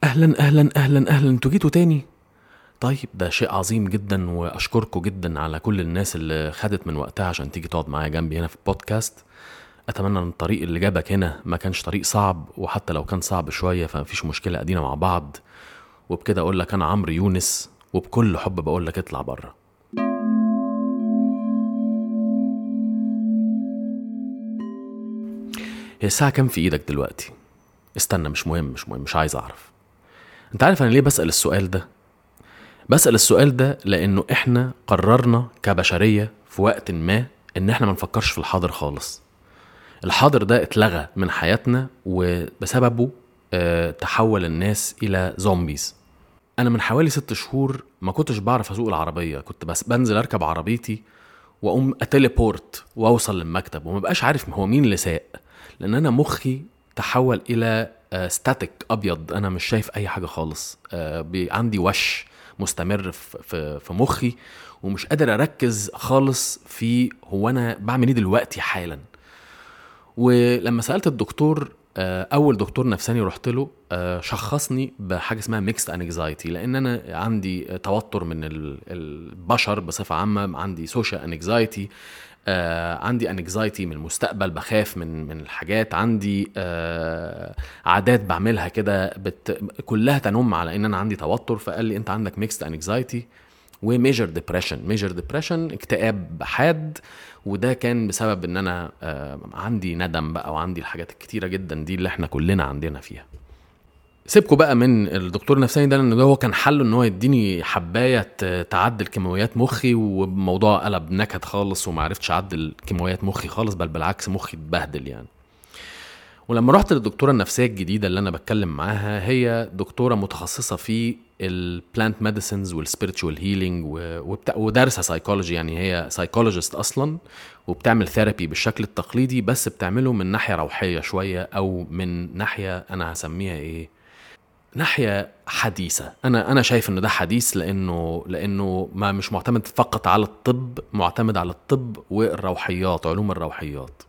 اهلا اهلا اهلا اهلا انتوا جيتوا تاني طيب ده شيء عظيم جدا واشكركم جدا على كل الناس اللي خدت من وقتها عشان تيجي تقعد معايا جنبي هنا في البودكاست اتمنى ان الطريق اللي جابك هنا ما كانش طريق صعب وحتى لو كان صعب شويه فمفيش مشكله ادينا مع بعض وبكده اقول لك انا عمرو يونس وبكل حب بقول لك اطلع بره هي الساعه كام في ايدك دلوقتي استنى مش مهم مش مهم مش عايز اعرف انت عارف انا ليه بسال السؤال ده بسال السؤال ده لانه احنا قررنا كبشريه في وقت ما ان احنا ما نفكرش في الحاضر خالص الحاضر ده اتلغى من حياتنا وبسببه آه، تحول الناس الى زومبيز انا من حوالي ست شهور ما كنتش بعرف اسوق العربيه كنت بس بنزل اركب عربيتي واقوم اتليبورت واوصل للمكتب وما بقاش عارف هو مين اللي ساق لان انا مخي تحول الى ستاتيك ابيض انا مش شايف اي حاجه خالص آه، بي- عندي وش مستمر في- في في مخي ومش قادر اركز خالص في هو انا بعمل ايه دلوقتي حالا ولما سالت الدكتور آه، اول دكتور نفساني رحت له آه، شخصني بحاجه اسمها ميكست انكزايتي لان انا عندي توتر من ال- البشر بصفه عامه عندي سوشيال انكزايتي عندي انكزايتي من المستقبل بخاف من من الحاجات عندي آه، عادات بعملها كده بت... كلها تنم على ان انا عندي توتر فقال لي انت عندك ميكست انكزايتي وميجر ديبريشن ميجر ديبريشن اكتئاب حاد وده كان بسبب ان انا آه، عندي ندم بقى وعندي الحاجات الكتيره جدا دي اللي احنا كلنا عندنا فيها سيبكوا بقى من الدكتور النفساني ده لان ده هو كان حله ان هو يديني حبايه ت- تعدل كيماويات مخي والموضوع قلب نكد خالص وما عرفتش اعدل كيماويات مخي خالص بل بالعكس مخي اتبهدل يعني ولما رحت للدكتوره النفسيه الجديده اللي انا بتكلم معاها هي دكتوره متخصصه في البلانت ميديسنز والسبيريتشوال هيلينج ودارسه سايكولوجي يعني هي سايكولوجيست اصلا وبتعمل ثيرابي بالشكل التقليدي بس بتعمله من ناحيه روحيه شويه او من ناحيه انا هسميها ايه ناحيه حديثه انا انا شايف ان ده حديث لانه لانه ما مش معتمد فقط على الطب معتمد على الطب والروحيات علوم الروحيات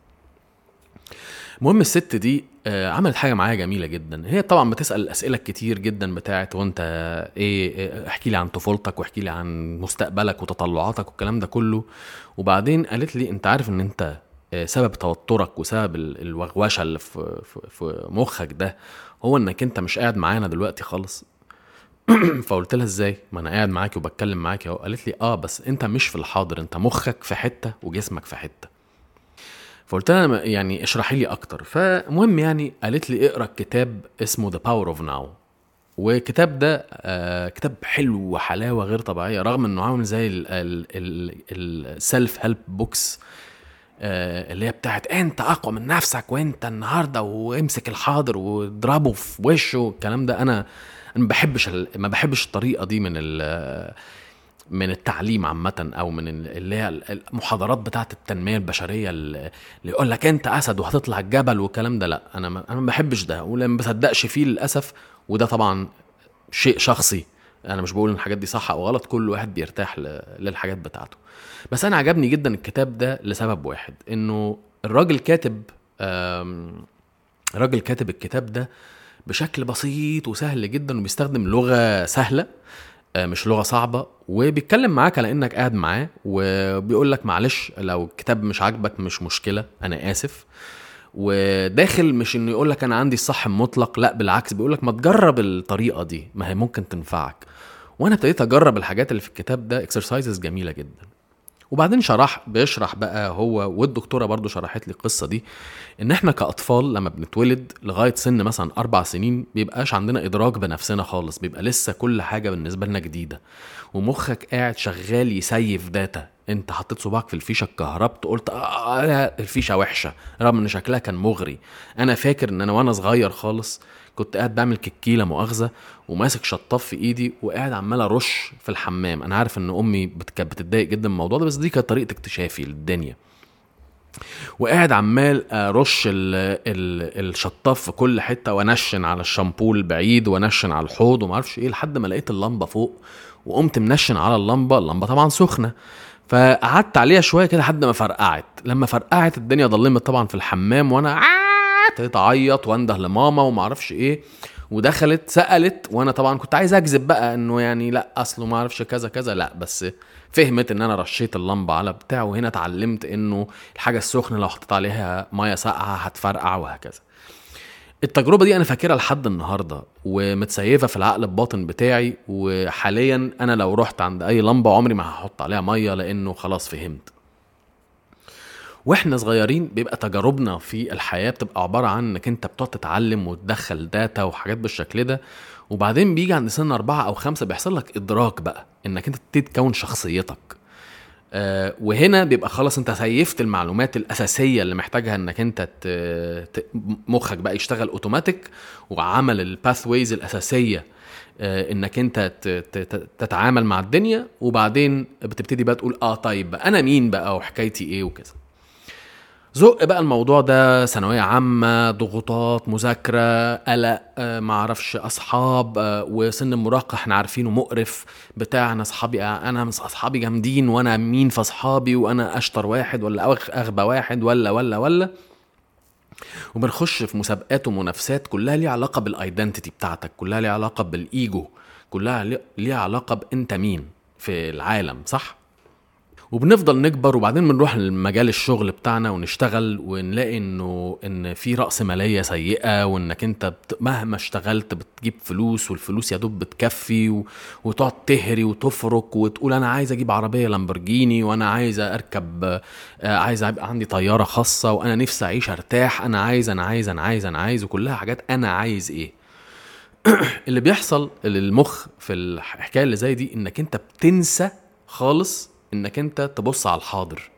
المهم الست دي آه، عملت حاجه معايا جميله جدا هي طبعا بتسال الاسئله الكتير جدا بتاعت وانت ايه إيه، احكي لي عن طفولتك واحكي لي عن مستقبلك وتطلعاتك والكلام ده كله وبعدين قالت لي انت عارف ان انت آه، سبب توترك وسبب ال- الوغوشه اللي في, في, في مخك ده هو انك انت مش قاعد معانا دلوقتي خالص فقلت لها ازاي ما انا قاعد معاكي وبتكلم معاكي اهو قالت لي اه بس انت مش في الحاضر انت مخك في حته وجسمك في حته فقلت لها ما- يعني اشرحي لي اكتر فمهم يعني قالت لي اقرا كتاب اسمه ذا باور اوف ناو والكتاب ده آه كتاب حلو وحلاوه غير طبيعيه رغم انه عامل زي السيلف هيلب بوكس اللي هي بتاعت انت اقوى من نفسك وانت النهارده وامسك الحاضر واضربه في وشه الكلام ده انا انا ما بحبش ال- ما بحبش الطريقه دي من ال- من التعليم عامة أو من ال- اللي هي المحاضرات بتاعة التنمية البشرية اللي اللي يقول لك أنت أسد وهتطلع الجبل والكلام ده لا أنا ما أنا ما بحبش ده ولا ما بصدقش فيه للأسف وده طبعا شيء شخصي أنا مش بقول إن الحاجات دي صح أو غلط كل واحد بيرتاح ل- للحاجات بتاعته بس أنا عجبني جدا الكتاب ده لسبب واحد إنه الراجل كاتب آم، الراجل كاتب الكتاب ده بشكل بسيط وسهل جدا وبيستخدم لغه سهله آه، مش لغه صعبه وبيتكلم معاك على انك قاعد معاه وبيقول لك معلش لو الكتاب مش عاجبك مش مشكله انا اسف وداخل مش انه يقول لك انا عندي الصح المطلق لا بالعكس بيقول لك ما تجرب الطريقه دي ما هي ممكن تنفعك وانا ابتديت اجرب الحاجات اللي في الكتاب ده اكسرسايزز جميله جدا وبعدين شرح بيشرح بقى هو والدكتوره برضو شرحت لي القصه دي ان احنا كاطفال لما بنتولد لغايه سن مثلا اربع سنين بيبقاش عندنا ادراك بنفسنا خالص بيبقى لسه كل حاجه بالنسبه لنا جديده ومخك قاعد شغال يسيف داتا انت حطيت صباعك في الفيشه اتكهربت قلت اه لا، الفيشه وحشه رغم ان شكلها كان مغري انا فاكر ان انا وانا صغير خالص كنت قاعد بعمل كيكيله مؤاخذه وماسك شطاف في ايدي وقاعد عمال ارش في الحمام انا عارف ان امي بت- كانت بتتضايق جدا من الموضوع ده بس دي كانت طريقه اكتشافي للدنيا وقاعد عمال ارش ال ال الشطاف في كل حته وانشن على الشامبو البعيد وانشن على الحوض وما اعرفش ايه لحد ما لقيت اللمبه فوق وقمت منشن على اللمبه اللمبه طبعا سخنه فقعدت عليها شويه كده لحد ما فرقعت لما فرقعت الدنيا ضلمت طبعا في الحمام وانا ابتديت اعيط وانده لماما وما اعرفش ايه ودخلت سالت وانا طبعا كنت عايز اكذب بقى انه يعني لا اصله ما اعرفش كذا كذا لا بس فهمت ان انا رشيت اللمبه على بتاع وهنا اتعلمت انه الحاجه السخنه لو حطيت عليها ميه ساقعه هتفرقع وهكذا التجربه دي انا فاكرها لحد النهارده ومتسيفه في العقل الباطن بتاعي وحاليا انا لو رحت عند اي لمبه عمري ما هحط عليها ميه لانه خلاص فهمت واحنا صغيرين بيبقى تجاربنا في الحياه بتبقى عباره عن انك انت بتقعد تتعلم وتدخل داتا وحاجات بالشكل ده وبعدين بيجي عند سن أربعة أو خمسة بيحصل لك إدراك بقى إنك أنت تبتدي تكون شخصيتك آه وهنا بيبقى خلاص انت سيفت المعلومات الاساسيه اللي محتاجها انك انت ت... ت... مخك بقى يشتغل اوتوماتيك وعمل الباث ويز الاساسيه آه انك انت ت... ت... تتعامل مع الدنيا وبعدين بتبتدي بقى تقول اه طيب بقى انا مين بقى وحكايتي ايه وكذا زق بقى الموضوع ده ثانويه عامه ضغوطات مذاكره قلق آه، معرفش اصحاب آه، وسن المراهقه احنا عارفينه مقرف بتاع انا اصحابي آه، انا اصحابي جامدين وانا مين في اصحابي وانا اشطر واحد ولا اغبى واحد ولا ولا ولا وبنخش في مسابقات ومنافسات كلها ليها علاقه بالايدنتيتي بتاعتك كلها ليها علاقه بالايجو كلها ليها علاقه بانت مين في العالم صح وبنفضل نكبر وبعدين بنروح لمجال الشغل بتاعنا ونشتغل ونلاقي انه ان في راس ماليه سيئه وانك انت مهما اشتغلت بتجيب فلوس والفلوس يا دوب بتكفي و... وتقعد تهري وتفرك وتقول انا عايز اجيب عربيه لامبرجيني وانا عايز اركب آه، عايز ابقى عندي طياره خاصه وانا نفسي اعيش ارتاح انا عايز انا عايز انا عايز انا عايز وكلها حاجات انا عايز ايه اللي بيحصل للمخ في الحكايه اللي زي دي انك انت بتنسى خالص انك انت تبص على الحاضر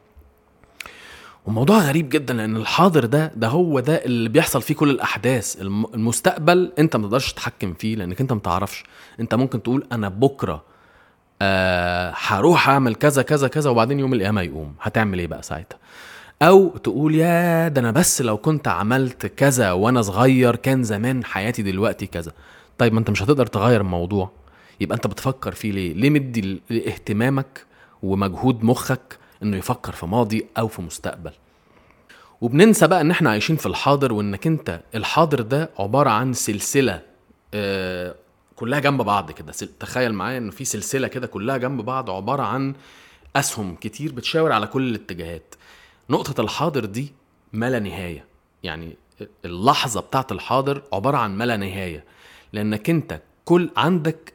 وموضوع غريب جدا لان الحاضر ده ده هو ده اللي بيحصل فيه كل الاحداث المستقبل انت ما تقدرش تتحكم فيه لانك انت ما تعرفش انت ممكن تقول انا بكره آه هروح اعمل كذا كذا كذا وبعدين يوم القيامه يقوم هتعمل ايه بقى ساعتها او تقول يا ده انا بس لو كنت عملت كذا وانا صغير كان زمان حياتي دلوقتي كذا طيب ما انت مش هتقدر تغير الموضوع يبقى انت بتفكر فيه ليه ليه مدي اهتمامك ومجهود مخك انه يفكر في ماضي او في مستقبل وبننسى بقى ان احنا عايشين في الحاضر وانك انت الحاضر ده عبارة عن سلسلة آه كلها جنب بعض كده تخيل معايا ان في سلسلة كده كلها جنب بعض عبارة عن اسهم كتير بتشاور على كل الاتجاهات نقطة الحاضر دي ما لا نهاية يعني اللحظة بتاعت الحاضر عبارة عن ما لا نهاية لانك انت كل عندك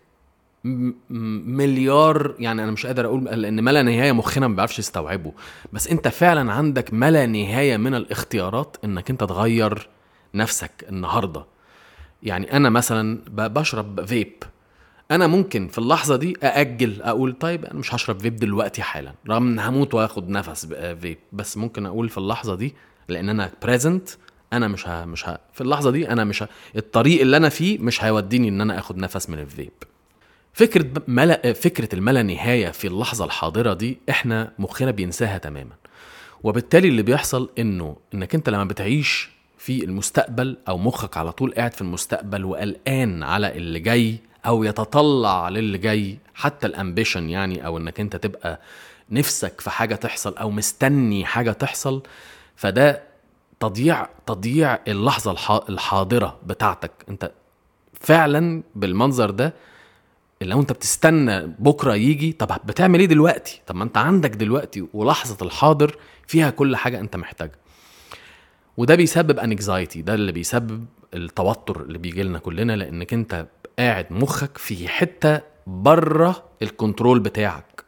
مليار يعني انا مش قادر اقول لان ما لا نهايه مخنا ما بيعرفش يستوعبه بس انت فعلا عندك ما لا نهايه من الاختيارات انك انت تغير نفسك النهارده يعني انا مثلا بشرب فيب انا ممكن في اللحظه دي ااجل اقول طيب انا مش هشرب فيب دلوقتي حالا رغم ان هموت واخد نفس فيب بس ممكن اقول في اللحظه دي لان انا بريزنت انا مش ها مش ها في اللحظه دي انا مش ها الطريق اللي انا فيه مش هيوديني ان انا اخد نفس من الفيب فكرة ملا فكرة الملا نهاية في اللحظة الحاضرة دي احنا مخنا بينساها تماما وبالتالي اللي بيحصل انه انك انت لما بتعيش في المستقبل او مخك على طول قاعد في المستقبل وقلقان على اللي جاي او يتطلع للي جاي حتى الامبيشن يعني او انك انت تبقى نفسك في حاجة تحصل او مستني حاجة تحصل فده تضييع تضييع اللحظة الحاضرة بتاعتك انت فعلا بالمنظر ده لو انت بتستنى بكره يجي طب بتعمل ايه دلوقتي طب ما انت عندك دلوقتي ولحظه الحاضر فيها كل حاجه انت محتاجها وده بيسبب انكزايتي ده اللي بيسبب التوتر اللي بيجي لنا كلنا لانك انت قاعد مخك في حته بره الكنترول بتاعك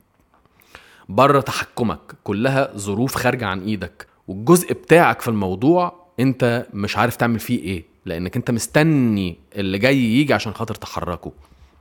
بره تحكمك كلها ظروف خارجه عن ايدك والجزء بتاعك في الموضوع انت مش عارف تعمل فيه ايه لانك انت مستني اللي جاي يجي عشان خاطر تحركه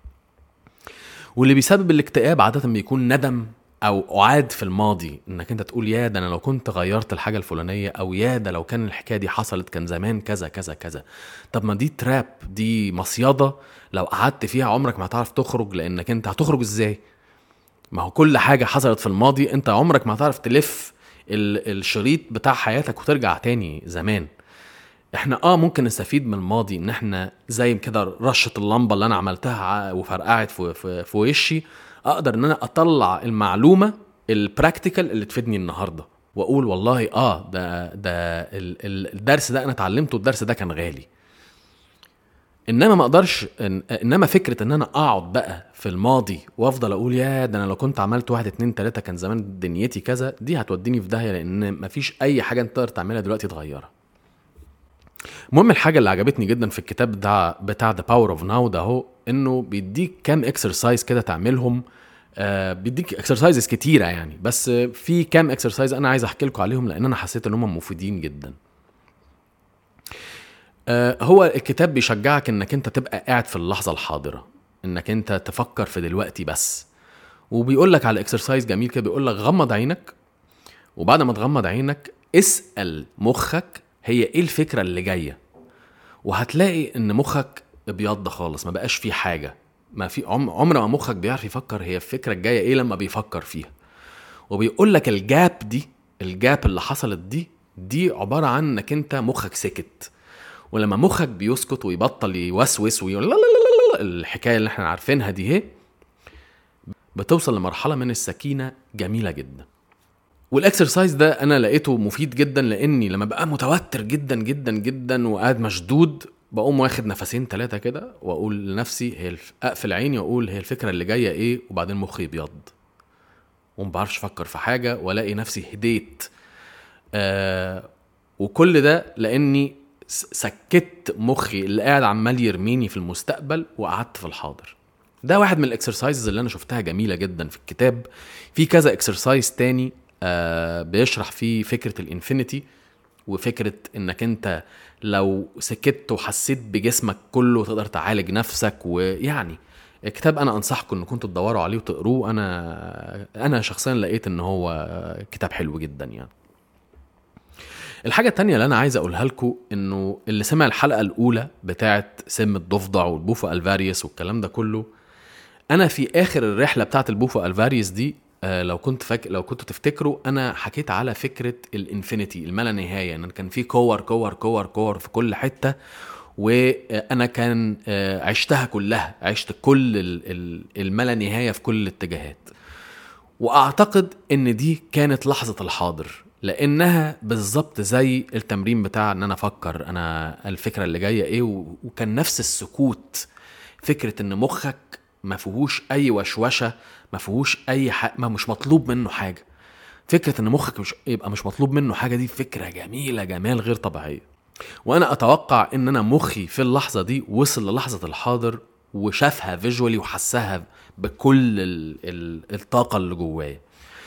واللي بيسبب الاكتئاب عاده بيكون ندم او اعاد في الماضي انك انت تقول يا ده انا لو كنت غيرت الحاجه الفلانيه او يا ده لو كان الحكايه دي حصلت كان زمان كذا كذا كذا طب ما دي تراب دي مصيده لو قعدت فيها عمرك ما هتعرف تخرج لانك انت هتخرج ازاي ما هو كل حاجه حصلت في الماضي انت عمرك ما هتعرف تلف الشريط بتاع حياتك وترجع تاني زمان احنا اه ممكن نستفيد من الماضي ان احنا زي كده رشه اللمبه اللي انا عملتها وفرقعت في, في, في وشي اقدر ان انا اطلع المعلومه البراكتيكال اللي تفيدني النهارده واقول والله اه ده ده الدرس ده انا اتعلمته الدرس ده كان غالي انما ما اقدرش إن انما فكره ان انا اقعد بقى في الماضي وافضل اقول يا ده انا لو كنت عملت واحد اتنين تلاته كان زمان دنيتي كذا دي هتوديني في داهيه لان مفيش اي حاجه انت تقدر تعملها دلوقتي تغيرها المهم الحاجه اللي عجبتني جدا في الكتاب بتاع بتاع ذا باور اوف ناو ده هو انه بيديك كام اكسرسايز كده تعملهم آه بيديك اكسرسايزز كتيره يعني بس في كام اكسرسايز انا عايز احكي لكم عليهم لان انا حسيت ان هم مفيدين جدا آه هو الكتاب بيشجعك انك انت تبقى قاعد في اللحظه الحاضره انك انت تفكر في دلوقتي بس وبيقول لك على اكسرسايز جميل كده بيقول لك غمض عينك وبعد ما تغمض عينك اسال مخك هي ايه الفكره اللي جايه وهتلاقي ان مخك ابيض خالص ما بقاش فيه حاجه ما في عم عمر ما مخك بيعرف يفكر هي الفكره الجايه ايه لما بيفكر فيها وبيقول لك الجاب دي الجاب اللي حصلت دي دي عباره عن انك انت مخك سكت ولما مخك بيسكت ويبطل يوسوس ويقول لا لا لا لا الحكايه اللي احنا عارفينها دي هي بتوصل لمرحله من السكينه جميله جدا والاكسرسايز ده انا لقيته مفيد جدا لاني لما بقى متوتر جدا جدا جدا وقاعد مشدود بقوم واخد نفسين ثلاثه كده واقول لنفسي هي الف... اقفل عيني واقول هي الفكره اللي جايه ايه وبعدين مخي يبيض وما بعرفش افكر في حاجه والاقي نفسي هديت آه وكل ده لاني سكت مخي اللي قاعد عمال يرميني في المستقبل وقعدت في الحاضر ده واحد من الاكسرسايزز اللي انا شفتها جميله جدا في الكتاب في كذا اكسرسايز تاني آه بيشرح فيه فكره الانفينيتي وفكره انك انت لو سكت وحسيت بجسمك كله تقدر تعالج نفسك ويعني كتاب انا انصحكم انكم كنتوا تدوروا عليه وتقروه انا انا شخصيا لقيت ان هو كتاب حلو جدا يعني الحاجة التانية اللي أنا عايز أقولها لكم إنه اللي سمع الحلقة الأولى بتاعت سم الضفدع والبوفا ألفاريوس والكلام ده كله أنا في آخر الرحلة بتاعت البوفا ألفاريوس دي آه لو كنت فاك... لو كنتوا تفتكروا انا حكيت على فكره الانفينيتي الما نهايه ان كان في كور كور كور كور في كل حته وانا كان آه عشتها كلها عشت كل الما نهايه في كل الاتجاهات واعتقد ان دي كانت لحظه الحاضر لانها بالظبط زي التمرين بتاع ان انا افكر انا الفكره اللي جايه ايه وكان نفس السكوت فكره ان مخك ما فيهوش اي وشوشه ما فيهوش اي حاجه ما مش مطلوب منه حاجه فكره ان مخك مش يبقى مش مطلوب منه حاجه دي فكره جميله جمال غير طبيعيه وانا اتوقع ان انا مخي في اللحظه دي وصل للحظه الحاضر وشافها فيجوالي وحسها بكل ال ال الطاقه اللي جوايا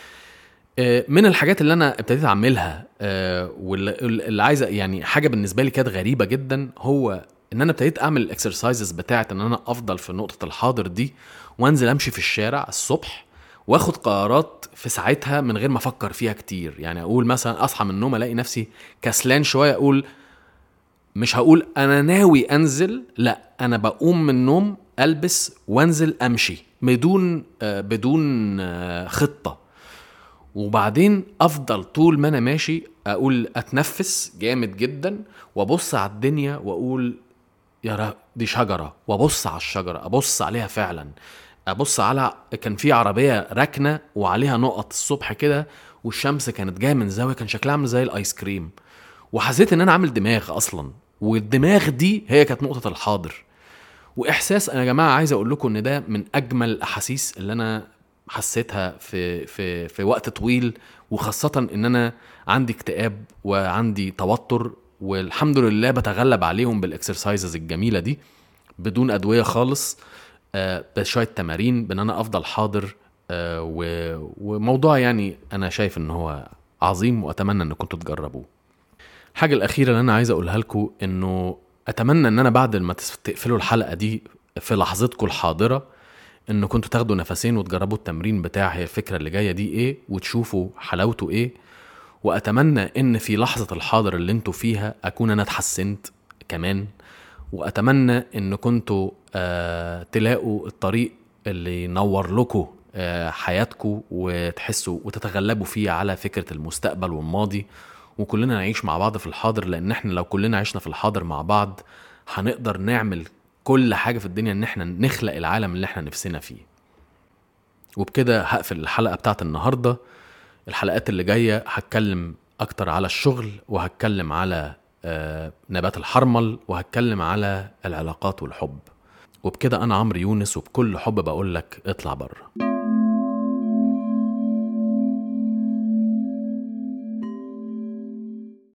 من الحاجات اللي انا ابتديت اعملها واللي عايزه يعني حاجه بالنسبه لي كانت غريبه جدا هو ان انا ابتديت اعمل الاكسرسايزز بتاعت ان انا افضل في نقطه الحاضر دي وانزل امشي في الشارع الصبح واخد قرارات في ساعتها من غير ما افكر فيها كتير يعني اقول مثلا اصحى من النوم الاقي نفسي كسلان شويه اقول مش هقول انا ناوي انزل لا انا بقوم من النوم البس وانزل امشي بدون آه بدون آه خطه وبعدين افضل طول ما انا ماشي اقول اتنفس جامد جدا وابص على الدنيا واقول يا رب دي شجره وابص على الشجره ابص عليها فعلا ابص على كان في عربيه راكنه وعليها نقط الصبح كده والشمس كانت جايه من زاويه كان شكلها عامل زي الايس كريم وحسيت ان انا عامل دماغ اصلا والدماغ دي هي كانت نقطه الحاضر واحساس انا يا جماعه عايز اقول لكم ان ده من اجمل الاحاسيس اللي انا حسيتها في في في وقت طويل وخاصه ان انا عندي اكتئاب وعندي توتر والحمد لله بتغلب عليهم بالاكسرسايزز الجميله دي بدون ادويه خالص آه بشويه تمارين بان انا افضل حاضر آه وموضوع يعني انا شايف ان هو عظيم واتمنى ان كنتوا تجربوه الحاجه الاخيره اللي انا عايز اقولها لكم انه اتمنى ان انا بعد ما تقفلوا الحلقه دي في لحظتكم الحاضره ان كنتوا تاخدوا نفسين وتجربوا التمرين بتاع هي الفكره اللي جايه دي ايه وتشوفوا حلاوته ايه واتمنى ان في لحظه الحاضر اللي انتوا فيها اكون انا اتحسنت كمان واتمنى ان كنتوا آه تلاقوا الطريق اللي ينور لكم آه حياتكم وتحسوا وتتغلبوا فيه على فكره المستقبل والماضي وكلنا نعيش مع بعض في الحاضر لان احنا لو كلنا عشنا في الحاضر مع بعض هنقدر نعمل كل حاجه في الدنيا ان احنا نخلق العالم اللي احنا نفسنا فيه وبكده هقفل الحلقه بتاعت النهارده الحلقات اللي جايه هتكلم اكتر على الشغل وهتكلم على آه، نبات الحرمل وهتكلم على العلاقات والحب وبكده انا عمرو يونس وبكل حب بقول لك اطلع بره